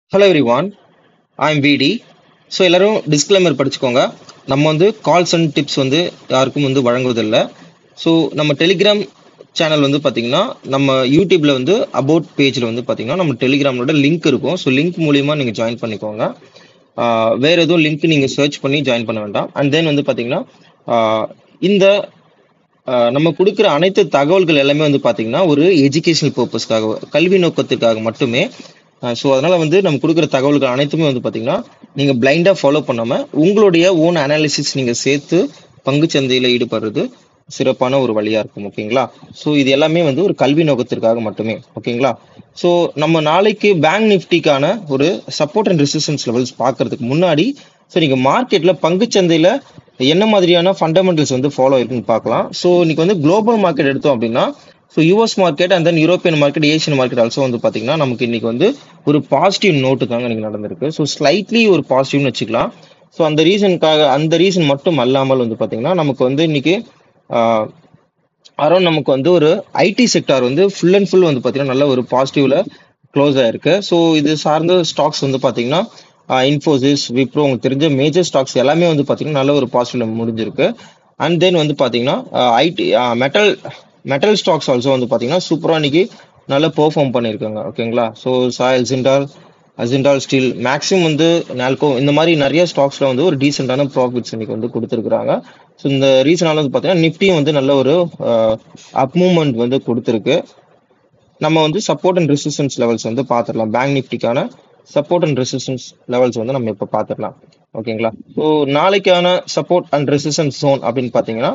hello everyone I'm V D so எல்லாரும் disclaimer படிச்சுக்கோங்க நம்ம வந்து கால்ஸ் அண்ட் டிப்ஸ் வந்து யாருக்கும் வந்து வழங்குவதில்லை ஸோ நம்ம டெலிகிராம் சேனல் வந்து பார்த்தீங்கன்னா நம்ம யூடியூப்ல வந்து அபவுட் பேஜில் வந்து பார்த்தீங்கன்னா நம்ம டெலிகிராமோட லிங்க் இருக்கும் ஸோ லிங்க் மூலியமா நீங்கள் ஜாயின் பண்ணிக்கோங்க ஆஹ் வேற எதுவும் லிங்க் நீங்கள் சர்ச் பண்ணி ஜாயின் பண்ண வேண்டாம் அண்ட் தென் வந்து பார்த்தீங்கன்னா ஆஹ் இந்த ஆஹ் நம்ம கொடுக்குற அனைத்து தகவல்கள் எல்லாமே வந்து பார்த்தீங்கன்னா ஒரு எஜுகேஷனல் பர்பஸ்க்காக கல்வி நோக்கத்துக்காக மட்டுமே ஸோ அதனால வந்து நம்ம கொடுக்குற தகவல்கள் அனைத்துமே வந்து பார்த்தீங்கன்னா நீங்கள் பிளைண்டாக ஃபாலோ பண்ணாமல் உங்களுடைய ஓன் அனாலிசிஸ் நீங்கள் சேர்த்து பங்குச்சந்தையில் ஈடுபடுறது சிறப்பான ஒரு வழியாக இருக்கும் ஓகேங்களா ஸோ இது எல்லாமே வந்து ஒரு கல்வி நோக்கத்திற்காக மட்டுமே ஓகேங்களா ஸோ நம்ம நாளைக்கு பேங்க் நிஃப்டிக்கான ஒரு சப்போர்ட் அண்ட் ரெசிஸ்டன்ஸ் லெவல்ஸ் பார்க்கறதுக்கு முன்னாடி ஸோ நீங்கள் மார்க்கெட்டில் பங்குச்சந்தையில் என்ன மாதிரியான ஃபண்டமெண்டல்ஸ் வந்து ஃபாலோ இருக்குன்னு பார்க்கலாம் ஸோ இன்னைக்கு வந்து குளோபல் மார்க்கெட் எடுத்தோம் அப்படின்னா so US market and then European market Asian market also வந்து பார்த்தீங்கன்னா நமக்கு இன்னைக்கு வந்து ஒரு பாசிட்டிவ் நோட்டு தாங்க இன்னைக்கு நடந்திருக்கு ஸோ ஸ்லைட்லி ஒரு பாசிட்டிவ்னு வச்சுக்கலாம் ஸோ அந்த ரீசனுக்காக அந்த ரீசன் மட்டும் அல்லாமல் வந்து பார்த்தீங்கன்னா நமக்கு வந்து இன்னைக்கு அரௌண்ட் நமக்கு வந்து ஒரு ஐடி செக்டார் வந்து ஃபுல் அண்ட் ஃபுல் வந்து பார்த்தீங்கன்னா நல்ல ஒரு பாசிட்டிவ்ல க்ளோஸ் ஆயிருக்கு ஸோ இது சார்ந்த ஸ்டாக்ஸ் வந்து பார்த்தீங்கன்னா இன்ஃபோசிஸ் விப்ரோ உங்களுக்கு தெரிஞ்ச மேஜர் ஸ்டாக்ஸ் எல்லாமே வந்து பார்த்தீங்கன்னா நல்ல ஒரு பாசிட்டிவ்ல முடிஞ்சிருக்கு அண்ட் தென் வந்து பார்த்தீங்கன்னா IT metal metal stocks also வந்து பார்த்தீங்கன்னா சூப்பராக இன்னைக்கு நல்லா பெர்ஃபார்ம் பண்ணியிருக்காங்க ஓகேங்களா ஸோ சாயல் ஜிண்டால் அஜிண்டால் ஸ்டீல் மேக்ஸிமம் வந்து நால்கோ இந்த மாதிரி நிறைய ஸ்டாக்ஸ்ல வந்து ஒரு டீசெண்டான ப்ராஃபிட்ஸ் இன்னைக்கு வந்து கொடுத்துருக்குறாங்க ஸோ இந்த ரீசனால வந்து பார்த்தீங்கன்னா நிஃப்டியும் வந்து நல்ல ஒரு அப் மூவ்மெண்ட் வந்து கொடுத்துருக்கு நம்ம வந்து சப்போர்ட் அண்ட் ரெசிஸ்டன்ஸ் லெவல்ஸ் வந்து பார்த்துடலாம் பேங்க் நிஃப்டிக்கான சப்போர்ட் அண்ட் ரெசிஸ்டன்ஸ் லெவல்ஸ் வந்து நம்ம இப்போ பார்த்துடலாம் ஓகேங்களா ஸோ நாளைக்கான சப்போர்ட் அண்ட் ரெசிஸ்டன்ஸ் ஜோன் அப்படின்னு பார்த்தீங்கன்னா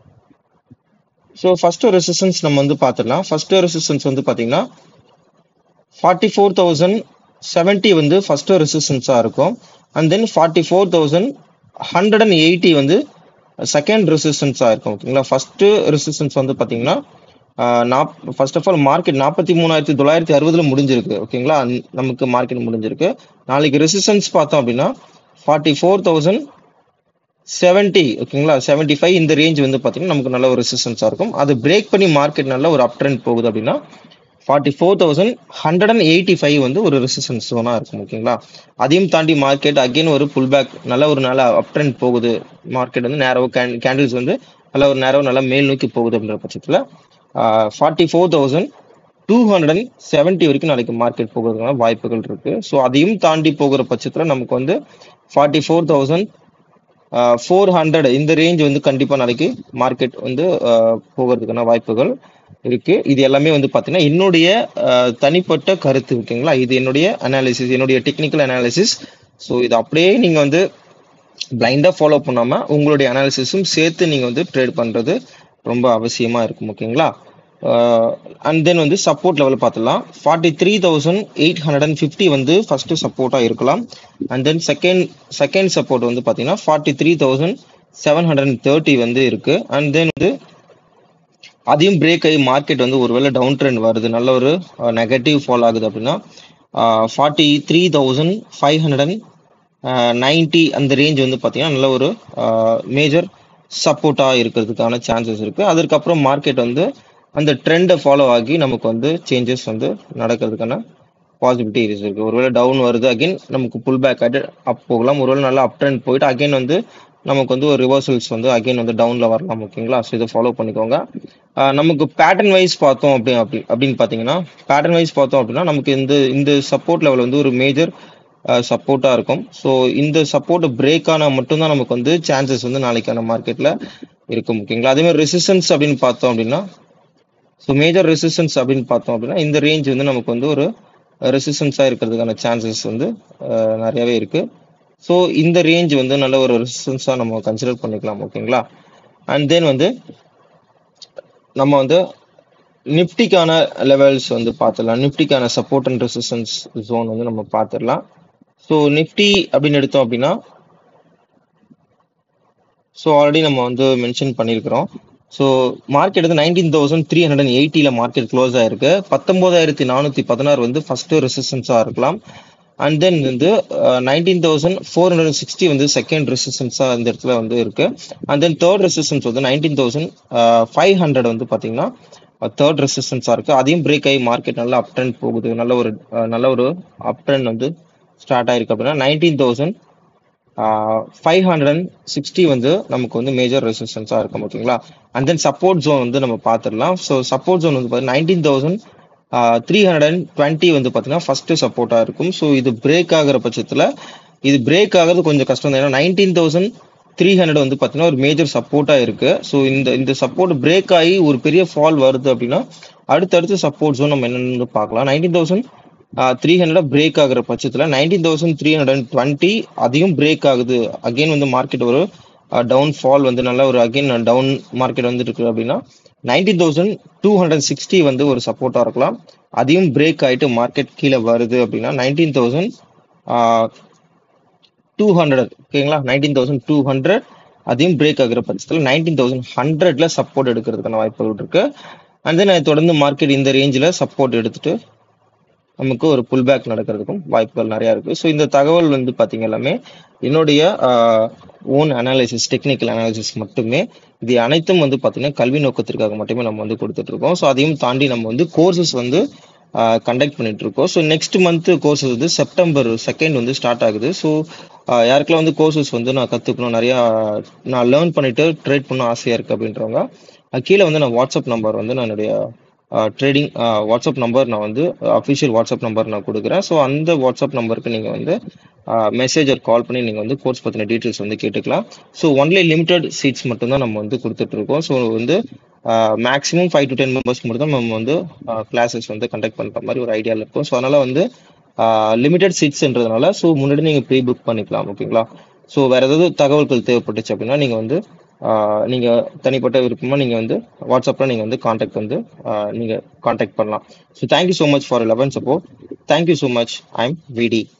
ஸோ ஃபர்ஸ்ட் ரெசிஸ்டன்ஸ் நம்ம வந்து பார்த்துடலாம் ஃபர்ஸ்ட் ரெசிஸ்டன்ஸ் வந்து பார்த்தீங்கன்னா ஃபார்ட்டி ஃபோர் தௌசண்ட் செவன்ட்டி வந்து ஃபர்ஸ்ட் ரெசிஸ்டன்ஸாக இருக்கும் and then forty four thousand hundred and eighty வந்து செகண்ட் ரெசிஸ்டன்ஸாக இருக்கும் ஓகேங்களா ஃபர்ஸ்ட் ரெசிஸ்டன்ஸ் வந்து பார்த்தீங்கன்னா நாப் ஃபர்ஸ்ட் ஆஃப் ஆல் மார்க்கெட் நாற்பத்தி மூணாயிரத்தி தொள்ளாயிரத்தி அறுபதுல முடிஞ்சிருக்கு ஓகேங்களா நமக்கு மார்க்கெட் முடிஞ்சிருக்கு நாளைக்கு ரெசிஸ்டன்ஸ் பார்த்தோம் அப்படின்னா ஃபார்ட்டி ஃபோர் தௌசண்ட் செவன்ட்டி ஓகேங்களா செவன்ட்டி ஃபைவ் இந்த ரேஞ்ச் வந்து பார்த்தீங்கன்னா நமக்கு நல்ல ஒரு ரெசிஸ்டன்ஸாக இருக்கும் அது பிரேக் பண்ணி மார்க்கெட் நல்ல ஒரு அப் ட்ரெண்ட் போகுது அப்படின்னா forty four thousand hundred and eighty five வந்து ஒரு ரெசிஸ்டன்ஸ் ஜோனாக இருக்கும் ஓகேங்களா அதையும் தாண்டி மார்க்கெட் அகைன் ஒரு புல் பேக் நல்ல ஒரு நல்ல அப் ட்ரெண்ட் போகுது மார்க்கெட் வந்து நேரோ கேண்டில்ஸ் வந்து நல்ல ஒரு நேரோ நல்லா மேல் நோக்கி போகுது அப்படின்ற பட்சத்தில் forty four thousand two hundred and seventy வரைக்கும் நாளைக்கு மார்க்கெட் போகிறதுக்கான வாய்ப்புகள் இருக்கு ஸோ அதையும் தாண்டி போகிற பட்சத்தில் நமக்கு வந்து forty four thousand four hundred இந்த ரேஞ்ச் வந்து கண்டிப்பாக நாளைக்கு மார்க்கெட் வந்து போகிறதுக்கான வாய்ப்புகள் இருக்கு இது எல்லாமே வந்து பார்த்தீங்கன்னா என்னுடைய தனிப்பட்ட கருத்து ஓகேங்களா இது என்னுடைய அனாலிசிஸ் என்னுடைய டெக்னிக்கல் அனாலிசிஸ் ஸோ இது அப்படியே நீங்கள் வந்து பிளைண்டாக ஃபாலோ பண்ணாமல் உங்களுடைய அனாலிசிஸும் சேர்த்து நீங்கள் வந்து ட்ரேட் பண்ணுறது ரொம்ப அவசியமாக இருக்கும் ஓகேங்களா அண்ட் தென் வந்து சப்போர்ட் லெவல் பார்த்துலாம் forty three thousand eight hundred and fifty வந்து ஃபர்ஸ்ட் சப்போர்ட்டாக இருக்கலாம் and then second second support வந்து பார்த்தீங்கன்னா forty three thousand seven hundred and thirty வந்து இருக்கு அண்ட் தென் வந்து அதையும் பிரேக் ஆகி மார்க்கெட் வந்து ஒருவேளை டவுன் ட்ரெண்ட் வருது நல்ல ஒரு நெகட்டிவ் ஃபால் ஆகுது அப்படின்னா forty three thousand five hundred and ninety அந்த ரேஞ்ச் வந்து பார்த்தீங்கன்னா நல்ல ஒரு மேஜர் சப்போர்ட்டாக இருக்கிறதுக்கான சான்சஸ் இருக்கு அதற்கப்புறம் மார்க்கெட் வந்து அந்த ட்ரெண்டை ஃபாலோ ஆகி நமக்கு வந்து சேஞ்சஸ் வந்து நடக்கிறதுக்கான பாசிபிலிட்டிஸ் இருக்கு ஒருவேளை டவுன் வருது அகைன் நமக்கு புல் பேக் ஆகிட்டு அப் போகலாம் ஒருவேளை நல்லா அப் ட்ரெண்ட் போயிட்டு அகைன் வந்து நமக்கு வந்து ஒரு ரிவர்சல்ஸ் வந்து அகைன் வந்து டவுன்ல வரலாம் ஓகேங்களா ஸோ இதை ஃபாலோ பண்ணிக்கோங்க நமக்கு பேட்டர்ன் வைஸ் பார்த்தோம் அப்படி அப்படி அப்படின்னு பார்த்தீங்கன்னா பேட்டர்ன் வைஸ் பார்த்தோம் அப்படின்னா நமக்கு இந்த இந்த சப்போர்ட் லெவல் வந்து ஒரு மேஜர் சப்போர்ட்டாக இருக்கும் ஸோ இந்த சப்போர்ட் பிரேக் ஆனால் மட்டும்தான் நமக்கு வந்து சான்சஸ் வந்து நாளைக்கான மார்க்கெட்டில் இருக்கும் ஓகேங்களா அதே மாதிரி ரெசிஸ்டன்ஸ் அப்படின்னு பார்த்தோம் அப்படின்னா ஸோ மேஜர் ரெசிஸ்டன்ஸ் அப்படின்னு பார்த்தோம் அப்படின்னா இந்த ரேஞ்ச் வந்து நமக்கு வந்து ஒரு ரெசிஸ்டன்ஸாக இருக்கிறதுக்கான சான்சஸ் வந்து நிறையவே இருக்கு ஸோ இந்த ரேஞ்ச் வந்து நல்ல ஒரு ரெசிஸ்டன்ஸாக நம்ம கன்சிடர் பண்ணிக்கலாம் ஓகேங்களா அண்ட் தென் வந்து நம்ம வந்து நிப்டிக்கான லெவல்ஸ் வந்து பார்த்துடலாம் நிப்டிக்கான சப்போர்ட் அண்ட் ரெசிஸ்டன்ஸ் ஜோன் வந்து நம்ம பார்த்துடலாம் ஸோ நிஃப்டி அப்படின்னு எடுத்தோம் அப்படின்னா ஸோ ஆல்ரெடி நம்ம வந்து மென்ஷன் பண்ணியிருக்கிறோம் ஸோ மார்க்கெட் வந்து nineteen thousand three hundred and எயிட்டியில் மார்க்கெட் க்ளோஸ் ஆயிருக்கு பத்தொன்பதாயிரத்தி நானூற்றி பதினாறு வந்து ஃபர்ஸ்ட் ரெசிஸ்டன்ஸாக இருக்கலாம் அண்ட் தென் வந்து nineteen thousand four hundred sixty வந்து செகண்ட் ரெசிஸ்டன்ஸாக இந்த இடத்துல வந்து இருக்கு அண்ட் தென் தேர்ட் ரெசிஸ்டன்ஸ் வந்து நைன்டீன் தௌசண்ட் ஃபைவ் ஹண்ட்ரட் வந்து பார்த்தீங்கன்னா தேர்ட் ரெசிஸ்டன்ஸாக இருக்கு அதையும் பிரேக் ஆகி மார்க்கெட் நல்லா அப் ட்ரெண்ட் போகுது நல்ல ஒரு நல்ல ஒரு அப் ட்ரெண்ட் வந்து ஸ்டார்ட் ஆயிருக்கு அப்படின்னா nineteen thousand five hundred and sixty வந்து நமக்கு வந்து மேஜர் ரெசிஸ்டன்ஸாக இருக்கும் ஓகேங்களா அண்ட் தென் சப்போர்ட் ஜோன் வந்து நம்ம பார்த்துடலாம் ஸோ சப்போர்ட் ஜோன் வந்து பார்த்தீங்கன்னா nineteen thousand three hundred and twenty வந்து பார்த்தீங்கன்னா ஃபர்ஸ்ட் சப்போர்ட்டாக இருக்கும் ஸோ இது பிரேக் ஆகிற பட்சத்தில் இது பிரேக் ஆகிறது கொஞ்சம் கஷ்டம் தான் ஏன்னா நைன்டீன் தௌசண்ட் த்ரீ ஹண்ட்ரட் வந்து பார்த்தீங்கன்னா ஒரு மேஜர் சப்போர்ட்டாக இருக்கு ஸோ இந்த இந்த சப்போர்ட் பிரேக் ஆகி ஒரு பெரிய ஃபால் வருது அப்படின்னா அடுத்தடுத்து சப்போர்ட் ஜோன் நம்ம என்னன்னு பார்க்கலாம் nineteen thousand three hundred break ஆகுற பட்சத்தில் nineteen thousand three hundred and twenty அதையும் பிரேக் ஆகுது அகைன் வந்து மார்க்கெட் ஒரு டவுன் ஃபால் வந்து நல்ல ஒரு அகைன் டவுன் மார்க்கெட் வந்து இருக்கு அப்படின்னா nineteen thousand two hundred sixty வந்து ஒரு சப்போர்ட்டாக இருக்கலாம் அதையும் பிரேக் ஆகிட்டு மார்க்கெட் கீழே வருது அப்படின்னா நைன்டீன் தௌசண்ட் டூ ஹண்ட்ரட் ஓகேங்களா நைன்டீன் தௌசண்ட் டூ ஹண்ட்ரட் அதையும் பிரேக் ஆகுற பட்சத்தில் நைன்டீன் தௌசண்ட் ஹண்ட்ரட்ல சப்போர்ட் எடுக்கிறதுக்கான வாய்ப்புகள் இருக்கு அண்ட் தென் தொடர்ந்து மார்க்கெட் இந்த ரேஞ்சில் சப்போர்ட் எடுத்துட்டு நமக்கு ஒரு புல் பேக் நடக்கிறதுக்கும் வாய்ப்புகள் நிறைய இருக்கு ஸோ இந்த தகவல் வந்து பாத்தீங்க எல்லாமே என்னுடைய ஓன் அனாலிசிஸ் டெக்னிக்கல் அனாலிசிஸ் மட்டுமே இது அனைத்தும் வந்து பாத்தீங்கன்னா கல்வி நோக்கத்திற்காக மட்டுமே நம்ம வந்து கொடுத்துட்டு இருக்கோம் ஸோ அதையும் தாண்டி நம்ம வந்து கோர்சஸ் வந்து கண்டக்ட் பண்ணிட்டு இருக்கோம் ஸோ நெக்ஸ்ட் மந்த் கோர்சஸ் வந்து செப்டம்பர் செகண்ட் வந்து ஸ்டார்ட் ஆகுது ஸோ யாருக்கெல்லாம் வந்து கோர்சஸ் வந்து நான் கற்றுக்கணும் நிறையா நான் லேர்ன் பண்ணிட்டு ட்ரேட் பண்ண ஆசையாக இருக்கு அப்படின்றவங்க கீழே வந்து நான் வாட்ஸ்அப் நம்பர் வந்து நான் என்னுடைய ட்ரேடிங் வாட்ஸ்அப் நம்பர் நான் வந்து அஃபிஷியல் வாட்ஸ்அப் நம்பர் நான் கொடுக்குறேன் ஸோ அந்த வாட்ஸ்அப் நம்பருக்கு நீங்கள் வந்து மெசேஜ் ஆர் கால் பண்ணி நீங்கள் வந்து கோர்ஸ் பற்றின டீட்டெயில்ஸ் வந்து கேட்டுக்கலாம் ஸோ ஒன்லி லிமிடெட் சீட்ஸ் மட்டும்தான் நம்ம வந்து கொடுத்துட்ருக்கோம் ஸோ வந்து maximum five to ten members மட்டும் தான் நம்ம வந்து கிளாஸஸ் வந்து கண்டக்ட் பண்ணுற மாதிரி ஒரு ஐடியாவில் இருக்கும் ஸோ அதனால் வந்து லிமிடெட் சீட்ஸ்ன்றதுனால ஸோ முன்னாடி நீங்கள் ப்ரீ புக் பண்ணிக்கலாம் ஓகேங்களா ஸோ வேறு ஏதாவது தகவல்கள் தேவைப்பட்டுச்சு அப்படின்னா நீங்கள் வந்து நீங்கள் தனிப்பட்ட விருப்பமாக நீங்கள் வந்து வாட்ஸ்அப்பில் நீங்கள் வந்து காண்டாக்ட் வந்து நீங்கள் காண்டாக்ட் பண்ணலாம் so thank you so much for eleven support thank you so much I am விடி